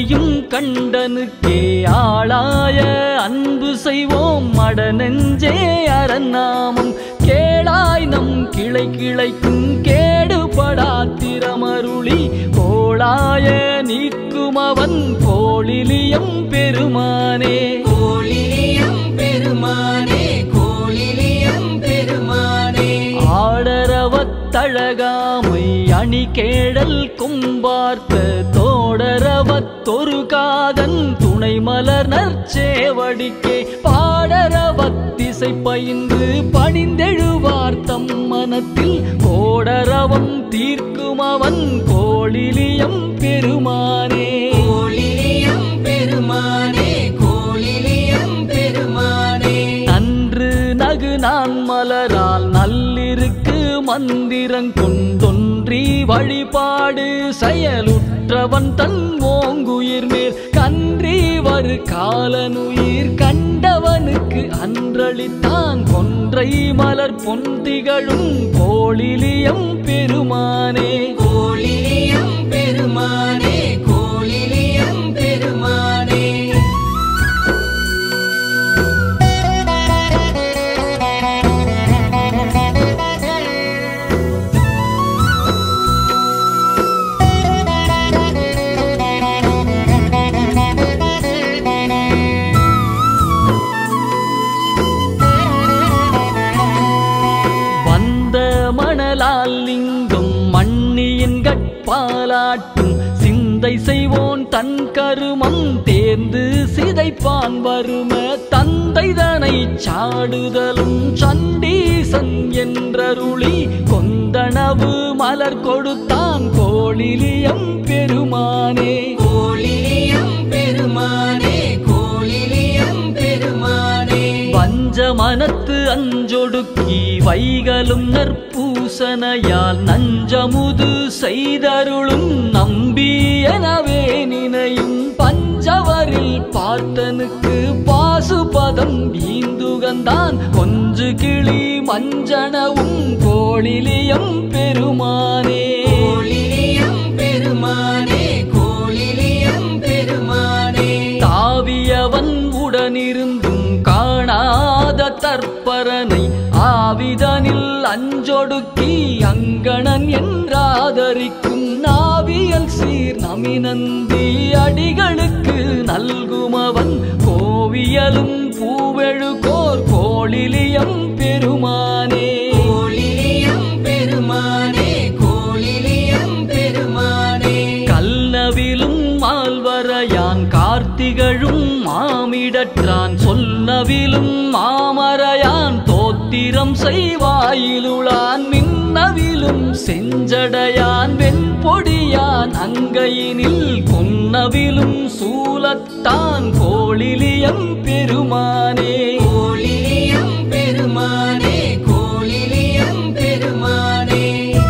அடியும் கண்டனுக்கே ஆளாய அன்பு செய்வோம் மட நெஞ்சே அரநாமம் கேளாய் நம் கிளை கிளைக்கும் கேடுபடா திறமருளி கோளாய நீக்கும் அவன் கோளிலியம் பெருமானே கோளிலியம் பெருமானே கோளிலியம் பெருமானே ஆடரவத்தழகாமை அணி கேடல் கும்பார்த்த தோடரவத்தொரு காதன் துணை மலர் நற்சேவடிக்கே பாடரவத்திசை பயின்று பணிந்தெழுவார் தம் மனத்தில் கோடரவம் தீர்க்கும் அவன் கோளிலியம் பெருமானே கோளிலியம் பெருமானே கோளிலியம் பெருமானே நன்று நகு நான் மலரால் நல்லிருக்கு மந்திரங் கொண்டொன்றி வழிபாடு செயலுற்றவன் தன் ஓங்குயிர் மேல் கன்றி வரு காலனுயிர் கண்டவனுக்கு அன்றளித்தான் கொன்றை மலர் பொந்திகளும் கோளிலியம் பெருமானே கோளிலியம் பெருமானே கோளிலியம் பெருமானே வந்த மணலால் லிங்கம் மண்ணியின் கட்பாலாட்டும் சிந்தை செய்வோன் தன் கருமம் தேர்ந்து சிதைப்பான் வரும தந்தைதனை சாடுதலும் சண்டீசன் என்றருளி கொந்தனவு மலர் கொடுத்தான் கோளிலியம் பெருமானே கோளிலியம் பெருமானே கோளிலியம் பெருமானே வஞ்ச மனத்து அஞ்சொடுக்கி வைகளும் நற்பூசனையால் நஞ்சமுது செய்தருளும் நம்பி எனவே நினையும் பஞ்சவரில் பார்த்தனுக்கு பாசுபதம் வீந்துகந்தான் கொஞ்சு கிளி மஞ்சனவும் கோளிலியம் பெருமானே கோளிலியம் பெருமானே கோளிலியம் பெருமானே தாவியவன் உடனிருந்தும் காணாத தற்பரனை ஆவிதனில் அஞ்சொடுக்கி அங்கணன் என்றாதரிக்கும் நாவியல் சீர் நமினந்தி அடிகளுக்கு நல்குமவன் கோவியலும் பூவெழுகோர் கோளிலியம் பெருமானே கோளிலியம் பெருமானே கோளிலியம் பெருமானே கல்லவிலும் மால்வரையான் கார்த்திகழும் மாமிடற்றான் சொல்லவிலும் மாமரையான் தோத்திரம் செய்வாயிலுளான் மின்னவிலும் செஞ்சடையான் வெண்பொடியான் அங்கையினில் கொன்னவிலும் சூலத்தான் கோளிலியம் பெருமானே கோளிலியம் பெருமானே கோளிலியம் பெருமானே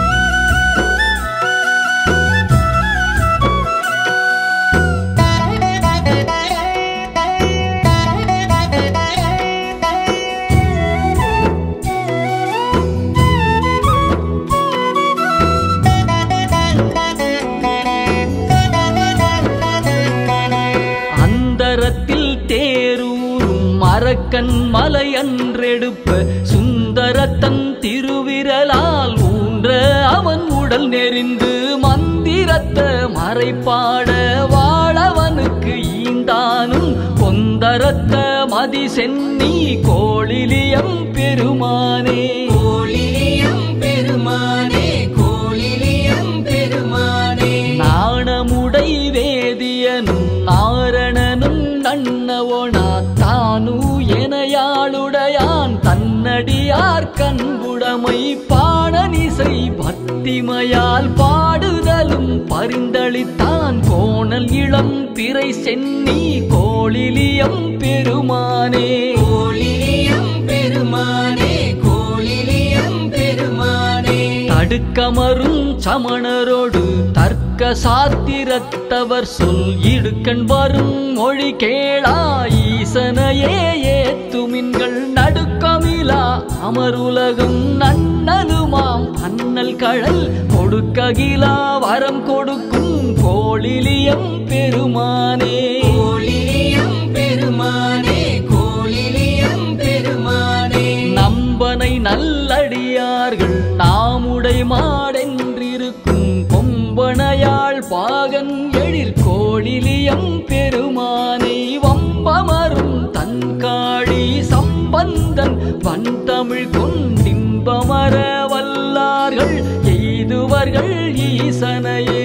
அந்தரத்தில் தேரூரும் மரக்கன் மலை அன்றெடுப்ப சுந்தரத்தன் திருவிரலால் ஊன்ற அவன் உடல் நெறிந்து மந்திரத்த மறைப்பாட வாழவனுக்கு ஈந்தானும் கொந்தரத்த மதி சென்னி கோளிலியம் பெருமானே கோளிலியம் பெருமானே கோளிலியம் பெருமானே நாணமுடை வேதியனும் நாரணனும் நன்னவோனா தானு எனையாளுடையான் தன்னடியார் கண்புடமை பாடனிசை பக்திமையால் பாடுதலும் பரிந்தளித்தான் கோணல் இளம் பிறை சென்னி கோளிலியம் பெருமானே கோளிலியம் பெருமானே கோளிலியம் பெருமானே தடுக்கமரும் சமணரோடு தர்க்க சாத்திரத்தவர் சொல் இடுக்கண் வரும் மொழி கேளா ஈசனையே ஏத்துமின்கள் நடுக்கமிலா அமருலகம் நன்னலுமா வளமாம் அண்ணல் கழல் கொடுக்ககிலா வரம் கொடுக்கும் கோளிலியம் பெருமானே கோளிலியம் பெருமானே கோளிலியம் பெருமானே நம்பனை நல்லடியார்கள் நாமுடை மாடென்றிருக்கும் கொம்பனையாள் பாகன் எழில் கோளிலியம் பெருமானை வம்பமரும் தன்காழி சம்பந்தன் வந்தமிழ் கொண்டின்பமர வல்லார்கள் எய்துவர்கள் ஈசனையே